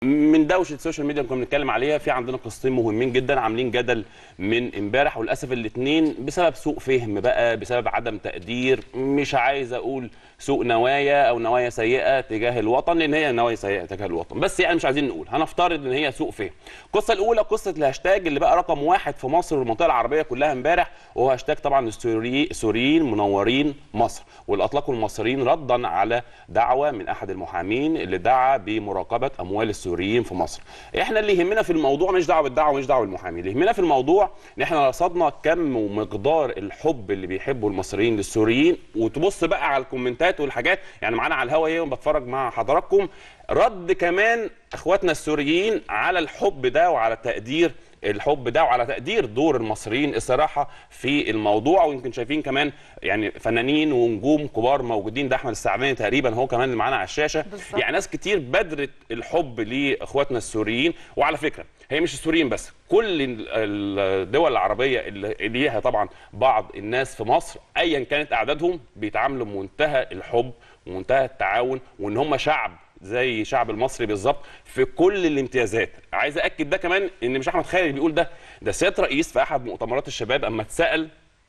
من دوشه السوشيال ميديا اللي كنا بنتكلم عليها في عندنا قصتين مهمين جدا عاملين جدل من امبارح وللاسف الاثنين بسبب سوء فهم بقى بسبب عدم تقدير مش عايز اقول سوء نوايا او نوايا سيئه تجاه الوطن لان هي نوايا سيئه تجاه الوطن بس يعني مش عايزين نقول هنفترض ان هي سوء فهم القصه الاولى قصه الهاشتاج اللي بقى رقم واحد في مصر والمنطقه العربيه كلها امبارح وهو هاشتاج طبعا السوري السوريين منورين مصر واللي اطلقوا المصريين ردا على دعوه من احد المحامين اللي دعا بمراقبه اموال السوريين في مصر احنا اللي يهمنا في الموضوع مش دعوه بالدعوه مش دعوه بالمحامي اللي يهمنا في الموضوع ان احنا رصدنا كم ومقدار الحب اللي بيحبه المصريين للسوريين وتبص بقى على الكومنتات والحاجات يعني معانا على الهوا اهي بتفرج مع حضراتكم رد كمان اخواتنا السوريين على الحب ده وعلى تقدير الحب ده وعلى تقدير دور المصريين الصراحه في الموضوع ويمكن شايفين كمان يعني فنانين ونجوم كبار موجودين ده احمد السعداني تقريبا هو كمان اللي معانا على الشاشه بالظبط. يعني ناس كتير بدرت الحب لاخواتنا السوريين وعلى فكره هي مش السوريين بس كل ال- الدول العربيه اللي اللي ليها طبعا بعض الناس في مصر ايا كانت اعدادهم بيتعاملوا بمنتهى الحب ومنتهى التعاون وان هم شعب زي شعب المصري بالظبط في كل الامتيازات عايز اكد ده كمان ان مش احمد خالد اللي بيقول ده ده سياده رئيس في احد مؤتمرات الشباب اما اتسال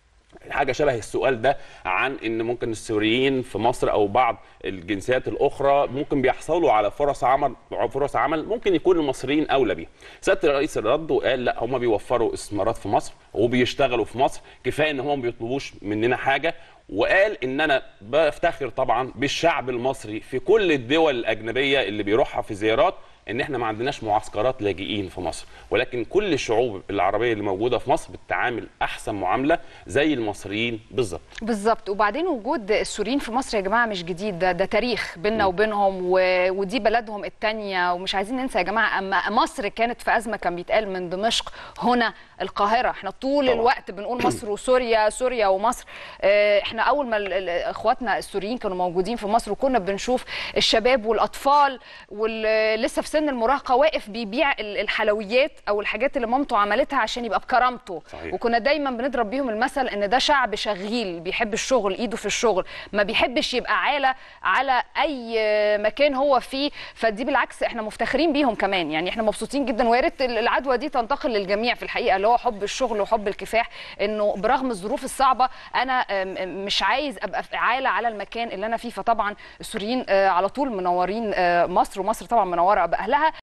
حاجه شبه السؤال ده عن ان ممكن السوريين في مصر او بعض الجنسيات الاخرى ممكن بيحصلوا على فرص عمل فرص عمل ممكن يكون المصريين اولى بيها. سياده الرئيس رد وقال لا هم بيوفروا استثمارات في مصر وبيشتغلوا في مصر كفايه ان هم ما بيطلبوش مننا حاجه وقال ان انا بفتخر طبعا بالشعب المصري في كل الدول الاجنبيه اللي بيروحها في زيارات ان احنا ما عندناش معسكرات لاجئين في مصر ولكن كل الشعوب العربيه اللي موجوده في مصر بتتعامل احسن معامله زي المصريين بالظبط بالظبط وبعدين وجود السوريين في مصر يا جماعه مش جديد ده ده تاريخ بيننا وبينهم و... ودي بلدهم الثانيه ومش عايزين ننسى يا جماعه اما مصر كانت في ازمه كان بيتقال من دمشق هنا القاهره احنا طول طبعا. الوقت بنقول مصر وسوريا سوريا ومصر اه، احنا اول ما ال- ال- اخواتنا السوريين كانوا موجودين في مصر وكنا بنشوف الشباب والاطفال واللي لسه في سن المراهقه واقف بيبيع ال- الحلويات او الحاجات اللي مامته عملتها عشان يبقى بكرامته صحيح. وكنا دايما بنضرب بيهم المثل ان ده شعب شغيل بيحب الشغل ايده في الشغل ما بيحبش يبقى عاله على اي مكان هو فيه فدي بالعكس احنا مفتخرين بيهم كمان يعني احنا مبسوطين جدا ويا ريت العدوى دي تنتقل للجميع في الحقيقه اللي هو حب الشغل وحب الكفاح انه برغم الظروف الصعبه انا أم، أم، مش عايز ابقى في عاله على المكان اللي انا فيه فطبعا السوريين آه، على طول منورين آه، مصر ومصر طبعا منوره باهلها